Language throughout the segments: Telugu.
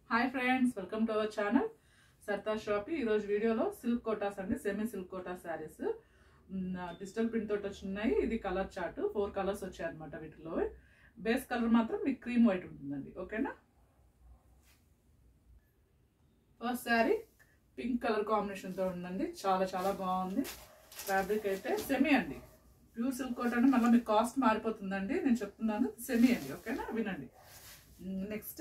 hi friends welcome to our channel సర్తా షాపి ఈరోజు వీడియోలో సిల్క్ కోటాస్ అండి semi silk kota saris digital print తోటి వచ్చినాయి ఇది కలర్ చార్ట్ ఫోర్ కలర్స్ వచ్చాయి అనమాట వీటిలో బేస్ కలర్ మాత్రం మీకు క్రీమ్ వైట్ ఉంటుందండి ఓకేనా ఫస్ట్ శారీ పింక్ కలర్ కాంబినేషన్తో ఉందండి చాలా చాలా బాగుంది ఫ్యాబ్రిక్ అయితే సెమీ అండి ప్యూర్ సిల్క్ కోట్ అంటే మళ్ళీ మీకు కాస్ట్ మారిపోతుందండి నేను చెప్తున్నాను సెమీ అండి ఓకేనా వినండి నెక్స్ట్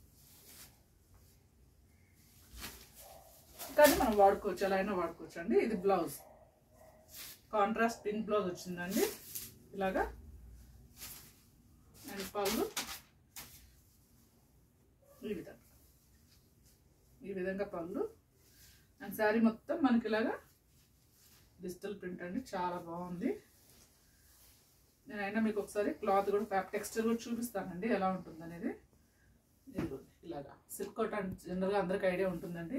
కానీ మనం వాడుకోవచ్చు ఎలా అయినా వాడుకోవచ్చు అండి ఇది బ్లౌజ్ కాంట్రాస్ట్ పింక్ బ్లౌజ్ వచ్చిందండి ఇలాగా అండ్ పళ్ళు ఈ విధంగా ఈ విధంగా పళ్ళు అండ్ శారీ మొత్తం మనకి ఇలాగా డిజిటల్ ప్రింట్ అండి చాలా బాగుంది నేనైనా మీకు ఒకసారి క్లాత్ కూడా ఫ్యాప్ టెక్స్చర్ కూడా చూపిస్తానండి ఎలా ఉంటుంది అనేది ఇదిగోండి ఇలాగా సిల్క్ కోట్ అంటే జనరల్గా అందరికి ఐడియా ఉంటుందండి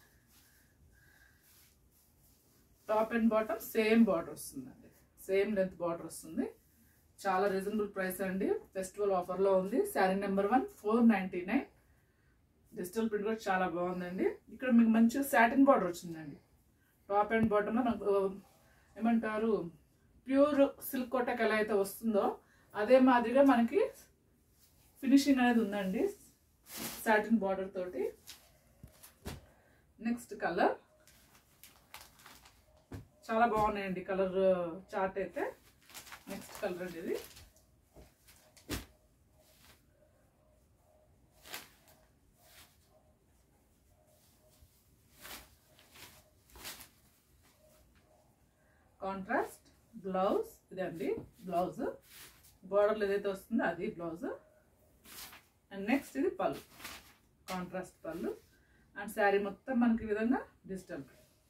top and bottom same border వస్తుందండి సేమ్ లెంత్ బార్డర్ వస్తుంది చాలా రీజనబుల్ ప్రైస్ అండి ఫెస్టివల్ ఆఫర్లో ఉంది sari number one four ninety nine digital print కూడా చాలా బాగుందండి ఇక్కడ మీకు మంచిగా సాటిన్ బార్డర్ వచ్చిందండి టాప్ అండ్ బాటమ్ మనకు ఏమంటారు ప్యూర్ సిల్క్ కోటకి ఎలా అయితే వస్తుందో అదే మాదిరిగా మనకి ఫినిషింగ్ అనేది ఉందండి సాటిన్ బార్డర్ తోటి నెక్స్ట్ కలర్ చాలా బాగున్నాయండి కలర్ చార్ట్ అయితే నెక్స్ట్ కలర్ అండి ఇది కాంట్రాస్ట్ బ్లౌజ్ ఇదండి బ్లౌజ్ బార్డర్లో ఏదైతే వస్తుందో అది బ్లౌజ్ అండ్ నెక్స్ట్ ఇది పళ్ళు కాంట్రాస్ట్ పళ్ళు అండ్ శారీ మొత్తం మనకి ఈ విధంగా డిజిటల్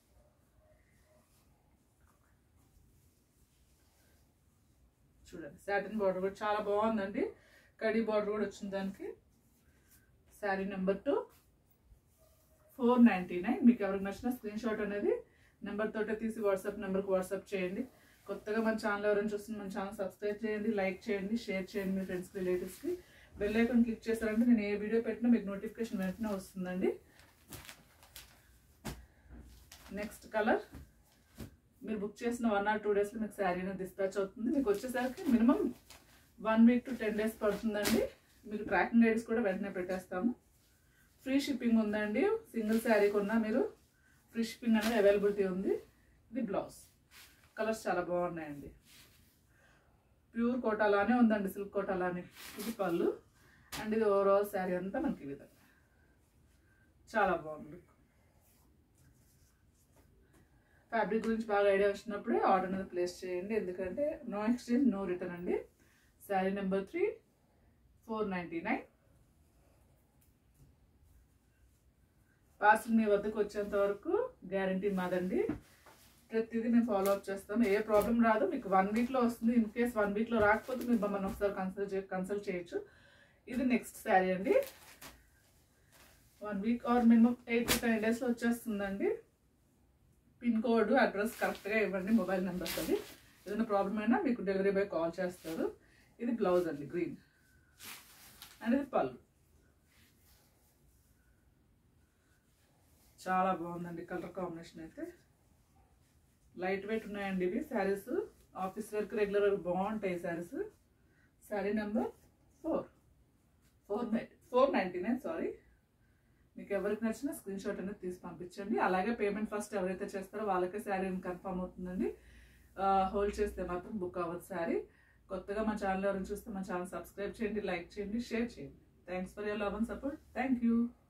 చూడండి సాటిన్ బార్డర్ కూడా చాలా బాగుందండి కడీ బార్డర్ కూడా వచ్చింది దానికి sari number two four ninety nine మీకు ఎవరికి నచ్చిన స్క్రీన్ షాట్ అనేది నెంబర్ తోటే తీసి వాట్సాప్ నెంబర్కి వాట్సాప్ చేయండి కొత్తగా మన ఛానల్ ఎవరైనా చూస్తుంది మన ఛానల్ సబ్స్క్రైబ్ చేయండి లైక్ చేయండి షేర్ చేయండి మీ ఫ్రెండ్స్కి రిలేటివ్స్కి బెల్ ఐకాన్ క్లిక్ చేశారంటే నేను ఏ వీడియో పెట్టినా మీకు నోటిఫికేషన్ వెంటనే వస్తుందండి నెక్స్ట్ కలర్ మీరు బుక్ చేసిన వన్ ఆర్ టూ డేస్లో మీకు శారీ అనేది డిస్పాచ్ అవుతుంది మీకు వచ్చేసరికి minimum one week to ten days పడుతుందండి మీకు ట్రాకింగ్ ఐడీస్ కూడా వెంటనే పెట్టేస్తాము ఫ్రీ షిప్పింగ్ ఉందండి సింగిల్ శారీ కొన్నా మీరు ఫ్రీ షిప్పింగ్ అనేది అవైలబిలిటీ ఉంది ఇది బ్లౌజ్ కలర్స్ చాలా బాగున్నాయండి ప్యూర్ కోట అలానే ఉందండి సిల్క్ కోట అలానే ఇది పళ్ళు అండ్ ఇది ఓవరాల్ శారీ అంతా మనకి ఈ విధంగా చాలా బాగుంది ఫ్యాబ్రిక్ గురించి బాగా ఐడియా వచ్చినప్పుడే ఆర్డర్ అనేది ప్లేస్ చేయండి ఎందుకంటే నో ఎక్స్చేంజ్ నో రిటర్న్ అండి sari number three four ninety nine parcel మీ వద్దకు వచ్చేంత వరకు గ్యారంటీ మాదండి ప్రతిదీ మేము ఫాలో అప్ చేస్తాము ఏ ప్రాబ్లం రాదు మీకు వన్ వీక్లో వస్తుంది ఇన్ కేస్ వన్ వీక్లో రాకపోతే మీరు మమ్మల్ని ఒకసారి కన్సల్ట్ చే కన్సల్ట్ చేయొచ్చు ఇది నెక్స్ట్ శారీ అండి one week or minimum eight to ten డేస్లో వచ్చేస్తుందండి పిన్ కోడ్ అడ్రస్ కరెక్ట్గా ఇవ్వండి మొబైల్ నెంబర్స్ అది ఏదైనా ప్రాబ్లం అయినా మీకు డెలివరీ బాయ్ కాల్ చేస్తారు ఇది బ్లౌజ్ అండి గ్రీన్ అండ్ ఇది పళ్ళు చాలా బాగుందండి కలర్ కాంబినేషన్ అయితే లైట్ వెయిట్ ఉన్నాయండి ఇవి saris office work regular work బాగుంటాయి saris sari number four four nine four ninety nine sari మీకు ఎవరికి నచ్చిన స్క్రీన్ షాట్ అనేది తీసి పంపించండి అలాగే పేమెంట్ ఫస్ట్ ఎవరైతే చేస్తారో వాళ్ళకే శారీ కన్ఫర్మ్ అవుతుందండి హోల్డ్ చేస్తే మాత్రం బుక్ అవ్వదు శారీ కొత్తగా మా ఛానల్ ఎవరైనా చూస్తే మా ఛానల్ సబ్స్క్రైబ్ చేయండి లైక్ చేయండి షేర్ చేయండి thanks for your love and support thank you